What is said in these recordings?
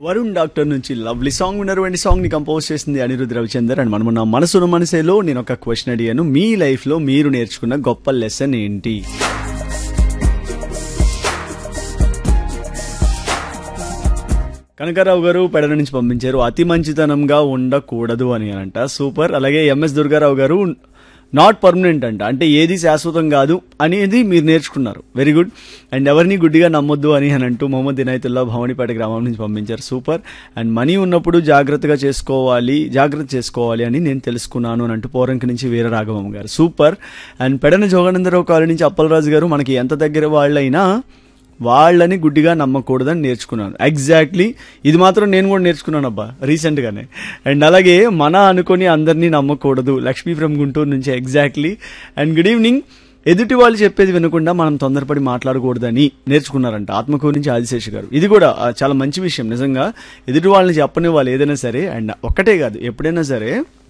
Varun doctor నుంచి lovely song ఉన్నటువంటి song ని కంపోజ్ చేసింది అనిరుద్ధ్ రవిచందర్ అండ్ మనము నా మనసును మనసేలో నేను ఒక క్వశ్చన్ అడిగాను మీ లైఫ్ లో మీరు నేర్చుకున్న గొప్ప లెసన్ ఏంటి కనకారావు గారు పెడల నుంచి పంపించారు అతి మంచితనంగా ఉండకూడదు అని అంట సూపర్ అలాగే ఎంఎస్ దుర్గారావు గారు నాట్ పర్మనెంట్ అంట అంటే ఏది శాశ్వతం కాదు అనేది మీరు నేర్చుకున్నారు వెరీ గుడ్ అండ్ ఎవరిని గుడ్డిగా నమ్మొద్దు అని అని అంటూ మొహమ్మద్ దినాయతుల్లా భవానీపేట గ్రామం నుంచి పంపించారు సూపర్ అండ్ మనీ ఉన్నప్పుడు జాగ్రత్తగా చేసుకోవాలి జాగ్రత్త చేసుకోవాలి అని నేను తెలుసుకున్నాను అని అంటూ పోరంకి నుంచి Veeraraghavam garu super and Pedana Joganandarao colony నుంచి అప్పలరాజు గారు మనకి ఎంత దగ్గర వాళ్ళైనా వాళ్ళని గుడ్డిగా నమ్మకూడదని నేర్చుకున్నాను ఎగ్జాక్ట్లీ ఇది మాత్రం నేను కూడా నేర్చుకున్నాను అబ్బా రీసెంట్గానే అండ్ అలాగే మన అనుకొని అందరినీ నమ్మకూడదు లక్ష్మీ ఫ్రమ్ గుంటూరు నుంచి ఎగ్జాక్ట్లీ అండ్ గుడ్ ఈవినింగ్ ఎదుటి వాళ్ళు చెప్పేది వినకుండా మనం తొందరపడి మాట్లాడకూడదని నేర్చుకున్నారంట ఆత్మకూరు నుంచి ఆదిశేష్ గారు ఇది కూడా ఆ, చాలా మంచి విషయం నిజంగా ఎదుటి వాళ్ళని చెప్పని వాళ్ళు ఏదైనా సరే అండ్ ఒక్కటే కాదు ఎప్పుడైనా సరే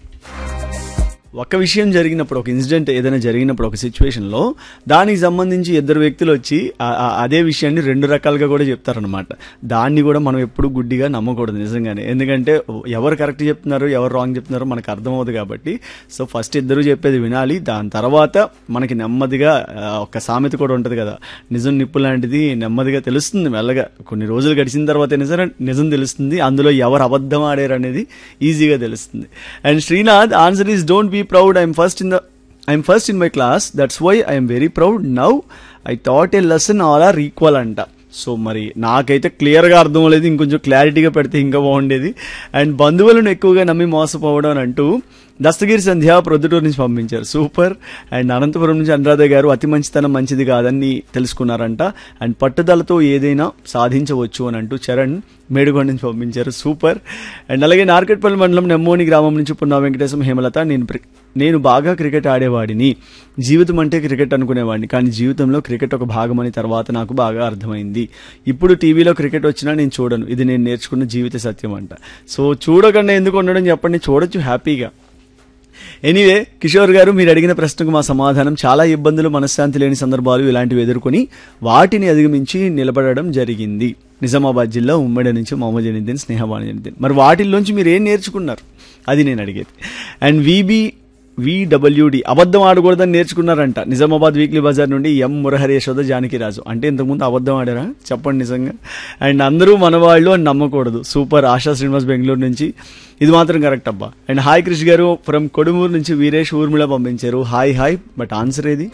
ఒక విషయం జరిగినప్పుడు ఒక ఇన్సిడెంట్ ఏదైనా జరిగినప్పుడు ఒక సిచ్యువేషన్ లో దానికి సంబంధించి ఇద్దరు వ్యక్తులు వచ్చి ఆ- ఆ- అదే విషయాన్ని రెండు రకాలుగా కూడా చెప్తారనమాట దాన్ని కూడా మనం ఎప్పుడు గుడ్డిగా నమ్మకూడదు నిజంగానే ఎందుకంటే ఎవరు కరెక్ట్ చెప్తున్నారు ఎవరు రాంగ్ చెప్తున్నారో మనకు అర్థమవుతుంది కాబట్టి సో ఫస్ట్ ఇద్దరు చెప్పేది వినాలి దాని తర్వాత మనకి నెమ్మదిగా ఆ, ఒక సామెత కూడా ఉంటుంది కదా నిజం నిప్పు లాంటిది నెమ్మదిగా తెలుస్తుంది మెల్లగా కొన్ని రోజులు గడిచిన తర్వాత నిజం నిజం తెలుస్తుంది అందులో ఎవరు అబద్ధం ఆడారు అనేది ఈజీగా తెలుస్తుంది and Srinath answer is don't be proud I'm first in the I'm first in my class that's why I'm very proud now I thought a lesson all are equal అంట సో మరి నాకైతే క్లియర్గా అర్థం లేదు ఇంకొంచెం క్లారిటీగా పెడితే ఇంకా బాగుండేది అండ్ బంధువులను ఎక్కువగా నమ్మి మోసపోవడం అని అంటూ దస్తగిరి సంధ్య ప్రొద్దుటూరు నుంచి పంపించారు సూపర్ అండ్ అనంతపురం నుంచి అనురాధ గారు అతి మంచితనం మంచిది కాదని తెలుసుకున్నారంట అండ్ పట్టుదలతో ఏదైనా సాధించవచ్చు అని అంటూ చరణ్ మేడుగొండ నుంచి పంపించారు సూపర్ అండ్ అలాగే నార్కెట్పల్లి మండలం నెమ్మోని గ్రామం నుంచి పున్నా వెంకటేశం హేమలత నేను ప్రి- నేను బాగా క్రికెట్ ఆడేవాడిని జీవితం అంటే క్రికెట్ అనుకునేవాడిని కానీ జీవితంలో క్రికెట్ ఒక భాగం అని తర్వాత నాకు బాగా అర్థమైంది ఇప్పుడు టీవీలో క్రికెట్ వచ్చినా నేను చూడను ఇది నేను నేర్చుకున్న జీవిత సత్యం అంట సో చూడకుండా ఎందుకు ఉండడం చెప్పండి చూడొచ్చు హ్యాపీగా ఎనీవే కిషోర్ గారు మీరు అడిగిన ప్రశ్నకు మా సమాధానం చాలా ఇబ్బందులు మనశ్శాంతి లేని సందర్భాలు ఇలాంటివి ఎదుర్కొని వాటిని అధిగమించి నిలబడడం జరిగింది నిజామాబాద్ జిల్లా ఉమ్మడి నుంచి మొహమ్మద్ జనిద్దీన్ స్నేహబాను జనిద్దీన్ మరి వాటిల్లోంచి మీరు ఏం నేర్చుకున్నారు అది నేను అడిగేది అండ్ వీబీ విడబ్ల్యూడి అబద్ధం ఆడకూడదని నేర్చుకున్నారంట నిజామాబాద్ వీక్లీ బజార్ నుండి ఎం మురహరి యశోద జానకిరాజు అంటే ఇంతకుముందు అబద్ధం ఆడారా చెప్పండి నిజంగా అండ్ అందరూ మనవాళ్ళు అని నమ్మకూడదు సూపర్ ఆశా శ్రీనివాస్ బెంగళూరు నుంచి ఇది మాత్రం కరెక్ట్ అబ్బా అండ్ హాయ్ క్రిష్ గారు ఫ్రమ్ కొడుమూరు నుంచి వీరేష్ ఊర్మిళ పంపించారు హాయ్ హాయ్ బట్ ఆన్సర్ ఏది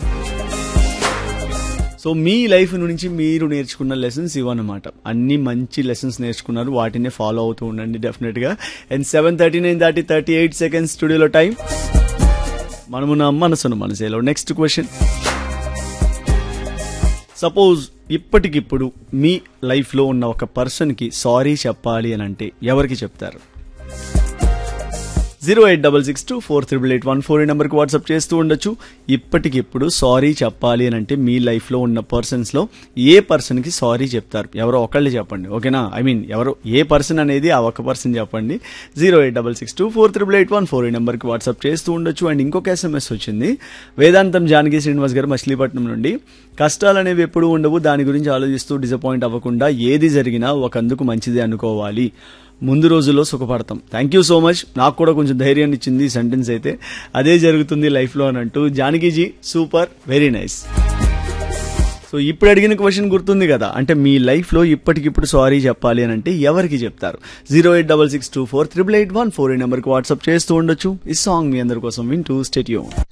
సో మీ లైఫ్ నుంచి మీరు నేర్చుకున్న లెసన్స్ ఇవన్నమాట అన్ని మంచి లెసన్స్ నేర్చుకున్నారు వాటినే ఫాలో అవుతూ ఉండండి డెఫినెట్ గా అండ్ సెవెన్ థర్టీ నైన్ దాటి థర్టీ ఎయిట్ సెకండ్స్ స్టూడియోలో టైం మనము నా మనసును మనసేలో నెక్స్ట్ క్వశ్చన్ సపోజ్ ఇప్పటికిప్పుడు మీ లైఫ్లో ఉన్న ఒక పర్సన్కి సారీ చెప్పాలి అని అంటే ఎవరికి చెప్తారు zero eight double six two four triple eight one four ఈ నెంబర్కి వాట్సాప్ చేస్తూ ఉండొచ్చు ఇప్పటికిప్పుడు సారీ చెప్పాలి అని అంటే మీ లైఫ్లో ఉన్న పర్సన్స్లో ఏ పర్సన్కి సారీ చెప్తారు ఎవరో ఒకళ్ళు చెప్పండి ఓకేనా ఐ మీన్ ఎవరో ఏ పర్సన్ అనేది ఆ ఒక పర్సన్ చెప్పండి zero eight double six two four triple eight one four ఈ నెంబర్కి వాట్సాప్ చేస్తూ ఉండొచ్చు అండ్ ఇంకొక ఎస్ఎంఎస్ వచ్చింది వేదాంతం జానకి శ్రీనివాస్ గారు మచిలీపట్నం నుండి కష్టాలు అనేవి ఎప్పుడూ ఉండవు దాని గురించి ఆలోచిస్తూ డిసప్పాయింట్ అవ్వకుండా ఏది జరిగినా ఒకందుకు మంచిది అనుకోవాలి ముందు రోజుల్లో సుఖపడతాం థ్యాంక్ యూ సో మచ్ నాకు కూడా కొంచెం ధైర్యాన్ని ఇచ్చింది ఈ సెంటెన్స్ అయితే అదే జరుగుతుంది లైఫ్లో అని అంటూ Janakiji super very nice so ఇప్పుడు అడిగిన క్వశ్చన్ గుర్తుంది కదా అంటే మీ లైఫ్లో ఇప్పటికిప్పుడు సారీ చెప్పాలి అని అంటే ఎవరికి చెప్తారు zero eight double six two four triple eight one four ఈ నెంబర్కి వాట్సాప్ చేస్తూ ఉండొచ్చు ఈ సాంగ్ మీ అందరి కోసం వింటూ స్టేట్యూ